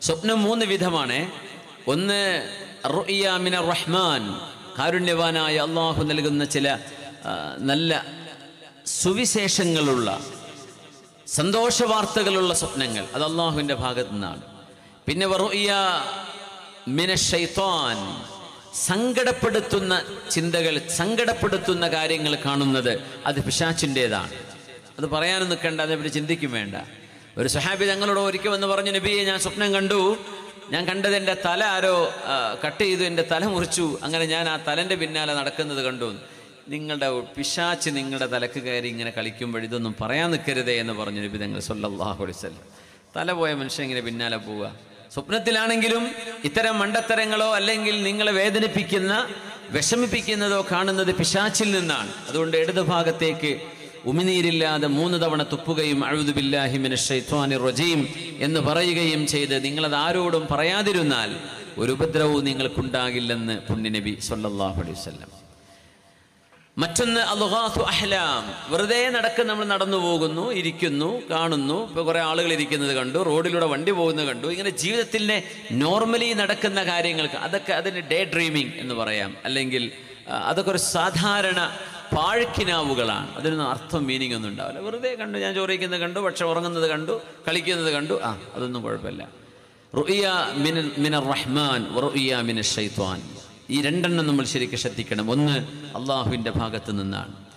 സ്വപ്നം മൂന്ന് വിധമാണ് ഒന്ന് റുഇയ മിന റഹ്മാൻ കാരുണ്യവാനായ അള്ളാഹു നൽകുന്ന ചില ആ, നല്ല സുവിശേഷങ്ങളുള്ള സന്തോഷ വാർത്തകളുള്ള സ്വപ്നങ്ങൾ അത് അള്ളാഹുവിൻ്റെ ഭാഗത്തു നിന്നാണ് പിന്നെ വറുഇയ മിന ഷൈത്താൻ സങ്കടപ്പെടുത്തുന്ന ചിന്തകൾ സങ്കടപ്പെടുത്തുന്ന കാര്യങ്ങൾ കാണുന്നത് അത് പിശാച്ചിൻ്റെതാണ് അത് പറയാനും നിൽക്കേണ്ട അതേപറ്റി ചിന്തിക്കും വേണ്ട ഒരു സഹാബി ഞങ്ങളോട് ഒരിക്കൽ വന്ന് പറഞ്ഞു നബിയെ ഞാൻ സ്വപ്നം കണ്ടു ഞാൻ കണ്ടത് എൻ്റെ തല ആരോ ആ, കട്ട് ചെയ്തു എൻ്റെ തല മുറിച്ചു അങ്ങനെ ഞാൻ ആ തലൻ്റെ പിന്നാലെ നടക്കുന്നത് കണ്ടു നിങ്ങളുടെ പിശാച്ച് നിങ്ങളുടെ തലക്ക് കയറി ഇങ്ങനെ കളിക്കുമ്പോൾ ഇതൊന്നും പറയാൻ നിൽക്കരുതേ എന്ന് പറഞ്ഞു നബി തങ്ങൾ സല്ലല്ലാഹു അലൈഹി വസല്ലം തല പോയ മനുഷ്യൻ ഇങ്ങനെ പിന്നാലെ പോവുക സ്വപ്നത്തിലാണെങ്കിലും ഇത്തരം മണ്ടത്തരങ്ങളോ അല്ലെങ്കിൽ നിങ്ങളെ വേദനിപ്പിക്കുന്ന വിഷമിപ്പിക്കുന്നതോ കാണുന്നത് പിശാച്ചിൽ നിന്നാണ് അതുകൊണ്ട് ഇടതു ഭാഗത്തേക്ക് ഉമിനീരില്ലാതെ മൂന്ന് തവണ തുപ്പുകയും അഴുതുബില്ലാഹിമിന് ഷൈത്വാനി റജീം എന്ന് പറയുകയും ചെയ്ത് നിങ്ങളത് ആരോടും പറയാതിരുന്നാൽ ഒരു ഉപദ്രവവും നിങ്ങൾക്കുണ്ടാകില്ലെന്ന് പുണ്യനബി സല്ലല്ലാഹു അലൈഹി വസല്ലം മറ്റൊന്ന് അലുഹാസു അഹ്ലാം വെറുതെ നടക്കുന്ന നമ്മൾ നടന്നു പോകുന്നു ഇരിക്കുന്നു കാണുന്നു ഇപ്പോൾ കുറേ ആളുകൾ ഇരിക്കുന്നത് കണ്ടു റോഡിലൂടെ വണ്ടി പോകുന്നത് കണ്ടു ഇങ്ങനെ ജീവിതത്തിൻ്റെ നോർമലി നടക്കുന്ന കാര്യങ്ങൾക്ക് അതൊക്കെ അതിന് ഡേ ഡ്രീമിംഗ് എന്ന് പറയാം അല്ലെങ്കിൽ ആ, അതൊക്കെ ഒരു സാധാരണ പാഴ്ക്കിനാവുകളാണ് അതിനൊന്നും അർത്ഥം മീനിങ് ഒന്നും ഉണ്ടാവില്ല വെറുതെ കണ്ടു ഞാൻ ചോറിക്കുന്നത് കണ്ടു പക്ഷെ ഉറങ്ങുന്നത് കണ്ടു കളിക്കുന്നത് കണ്ടു ആ അതൊന്നും കുഴപ്പമില്ല റുഇയ മിന മിന റഹ്മാൻ റുഇയ മിന ഷൈത്വാൻ ഈ രണ്ടെണ്ണം നമ്മൾ ശരിക്കും ശ്രദ്ധിക്കണം ഒന്ന് അള്ളാഹുവിൻ്റെ ഭാഗത്ത് നിന്നാണ്